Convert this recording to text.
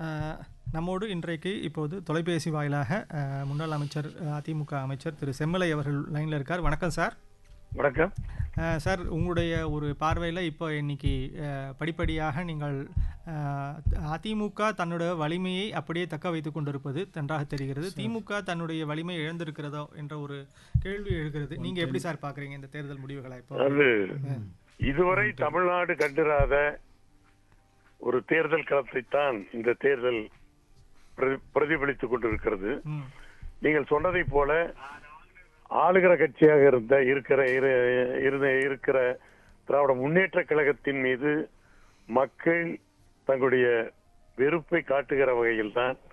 அஹ், நம்மோடு இன்றைக்கு இப்போது தொலைபேசி வாயிலாக அஹ், முன்னாள் அமைச்சர் அஹ், அதிமுக அமைச்சர் திரு செம்மலை அவர்கள் லைனில் இருக்கார் வணக்கம் சார் வணக்கம் அஹ், சார் உங்களுடைய ஒரு பார்வையில் இப்போ இன்னைக்கு அஹ், படிப்படியாக நீங்கள் அஹ், அதிமுக தன்னுடைய வலிமையை அப்படியே தக்க வைத்துக் கொண்டிருப்பது நன்றாக தெரிகிறது திமுக தன்னுடைய வலிமை இழந்திருக்கிறதோ என்ற ஒரு கேள்வி எழுகிறது நீங்க எப்படி சார் பாக்குறீங்க இந்த தேர்தல் முடிவுகளை இப்போ அது இதுவரை தமிழ்நாடு கண்டிராத ஒரு தேர்தல் களத்தைத்தான் இந்த தேர்தல் பிரதி- பிரதிபலித்துக் கொண்டிருக்கிறது ம் நீங்கள் சொன்னதைப் போல ஆளுகிற கட்சியாக இருந்த இருக்கிற இரு- இருந்த இருக்கிற திராவிட முன்னேற்ற கழகத்தின் மீது மக்கள் தங்களுடைய வெறுப்பை காட்டுகிற வகையில்தான்